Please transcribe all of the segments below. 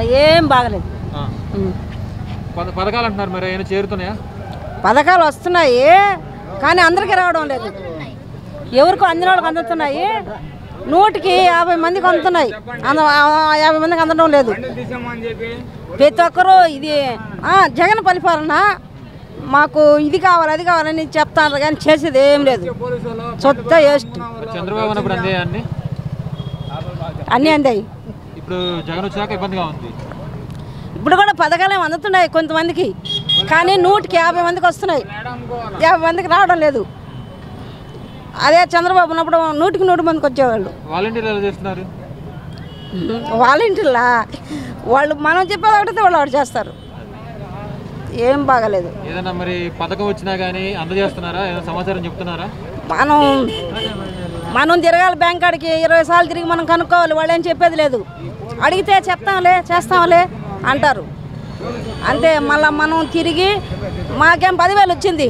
ఏం బాగలేదు ఆ. ఉం. పథ- పథకాలు అంటున్నారు మరి ఏమైనా చేరుతున్నాయా పథకాలు వస్తున్నాయి కానీ అందరికీ రావడం లేదు ఎవరికో అందిన వాళ్ళకి అందుతున్నాయి నూటికి యాభై మందికి అందుతున్నాయి అంద ఆ యాభై మందికి అందడం లేదు ప్రతి ఒక్కరూ ఇది ఆ, జగన్ పరిపాలన మాకు ఇది కావాలి అది కావాలని చెప్తాను కానీ చేసేది ఏం లేదు సొత్త వేస్ట్ మరి చంద్రబాబు ఉన్నప్పుడు అందే అన్ని అన్నీ అందాయి ఇప్పుడు జగన్ వచ్చాక ఇబ్బందిగా ఉంది ఇప్పుడు కూడా పథకాలు ఏమి అందుతున్నాయి కొంతమందికి కానీ నూటికి యాభై మందికి వస్తున్నాయి యాభై మందికి రావడం లేదు అదే చంద్రబాబు ఉన్నప్పుడు నూటికి నూటి మందికి వచ్చేవాళ్ళు వాలంటీర్లు ఎలా చేస్తున్నారు వాలంటీర్లా వాళ్ళు మనం చెప్పేది ఒకటి వాళ్ళు ఒకటి చేస్తారు ఏం బాగలేదు ఏదైనా మరి పథకం వచ్చినా కానీ అందజేస్తున్నారా ఏదైనా సమాచారం చెప్తున్నారా మనం మనం తిరగాలి బ్యాంక్ కాడికి ఇరవై సార్లు తిరిగి మనం కనుక్కోవాలి వాళ్ళు ఏం చెప్పేది లేదు అడిగితే చెప్తాంలే చేస్తాంలే అంటారు అంతే మళ్ళీ మనం తిరిగి మాకేం పదివేలు వచ్చింది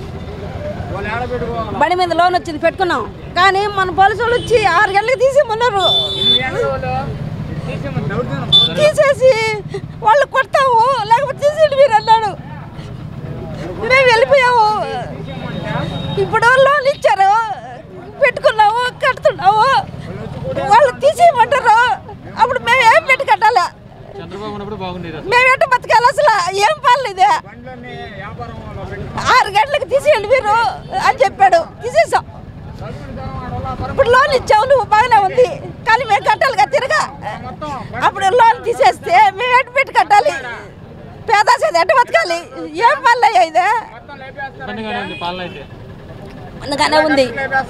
బండి మీద లోన్ వచ్చింది పెట్టుకున్నాం కానీ మన పోలీసు వాళ్ళు వచ్చి ఆరు గంటలకు తీసేమన్నారు తీసేసి వాళ్ళు కొడతాము లేకపోతే తీసేయండి మీరు అన్నాడు మేము వెళ్ళిపోయాము ఇప్పుడు లోన్ ఇచ్చారు పెట్టుకున్నాము కడుతున్నాము వాళ్ళు తీసేయమంటారు అప్పుడు మేము ఏం పెట్టి కట్టాలి చంద్రబాబు ఉన్నప్పుడు బాగుండేది అసలు మేము ఎట్ట బతకాలి అసలు ఏం పర్లేదు ఆరు గంటలకు తీసేయండి మీరు అని చెప్పాడు తీసేసాం ఇప్పుడు లోన్ ఇచ్చావు నువ్వు బాగానే ఉంది కానీ మేము కట్టాలి కదా తిరగా అప్పుడు లోన్ తీసేస్తే మేము ఎట్టు పెట్టి కట్టాలి పేదాసేది ఎట్ట బతకాలి ఏం పనులు అయ్యా ఇదే ఇబ్బందిగానే ఉంది పాలన అయితే అందుకనే ఉంది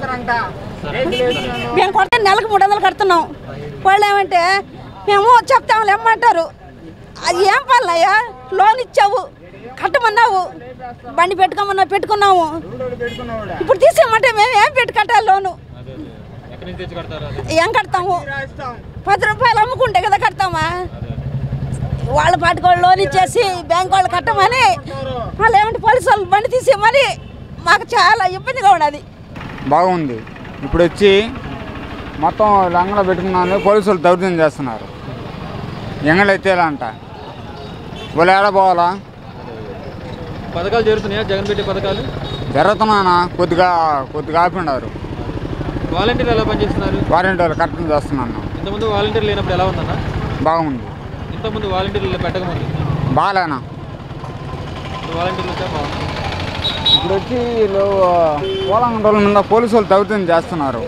మేము కొడితే నెలకు మూడు వందలు కడుతున్నాం వాళ్ళు ఏమంటే మేము చెప్తాము ఏమంటారు అది ఏం పనులయ్యా లోన్ ఇచ్చావు కట్టమన్నావు బండి పెట్టుకోమన్నావు పెట్టుకున్నాము ఇప్పుడు తీసేయమంటే మేము ఏం పెట్టి కట్టాలి లోను అదే అదే. ఎక్కడి నుంచి తెచ్చి కడతారు అదే ఏం కడతాము పది రూపాయలు అమ్ముకుంటే కదా కడతామా వాళ్ళ పాటికి వాళ్ళు లోన్ ఇచ్చేసి బ్యాంక్ వాళ్ళు కట్టమని వాళ్ళు ఏమంటే పోలీసు వాళ్ళు బండి తీసేయమని మాకు చాలా ఇబ్బందిగా ఉన్నది బాగుంది ఇప్పుడు వచ్చి మొత్తం లంగడ పెట్టుకున్నాను పోలీసులు దౌర్జన్యం చేస్తున్నారు ఎంగళ ఎత్తేయాలంట వాళ్ళు ఏడ పోవాలా పథకాలు చేరుతున్నాయా జగన్ పెట్టే పథకాలు జరుగుతున్నానా కొద్దిగా కొద్దిగా ఆపిండారు వాలంటీర్లు ఎలా పనిచేస్తున్నారు వారంటీ వాళ్ళు కరెక్ట్ చేస్తున్నాను ఇంతకుముందు వాలంటీర్లు లేనప్పుడు ఎలా ఉందన్న బాగుంది ఇంతకుముందు వాలంటీర్లు పెట్టకముందు బాగాలేనా ఇప్పుడు వాలంటీర్లు వచ్చా బాగుంది ఇప్పుడు వచ్చి వీళ్ళు పోలంగ మీద పోలీసు వాళ్ళు దౌర్జన్యం చేస్తున్నారు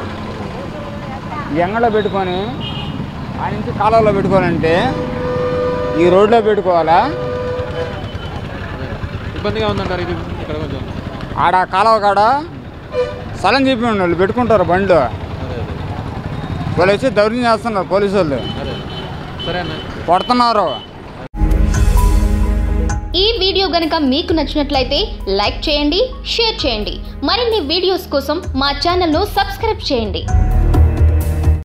ఎంగలో పెట్టుకొని ఆ నుంచి కాలువలో పెట్టుకోవాలంటే ఈ రోడ్లో పెట్టుకోవాలా ఇబ్బందిగా ఉందంటారు ఇది ఇక్కడ కొంచెం ఆడ కాలువ కాడ స్థలం చెప్పి వాళ్ళు పెట్టుకుంటారు బండ్లు అదే అదే వాళ్ళు వచ్చి దౌర్జన్యం చేస్తున్నారు పోలీసు వాళ్ళు అదే సరే అన్న కొడుతున్నారు ఈ వీడియో గనుక మీకు నచ్చినట్లయితే లైక్ చేయండి షేర్ చేయండి మరిన్ని వీడియోస్ కోసం మా ఛానల్ను సబ్స్క్రైబ్ చేయండి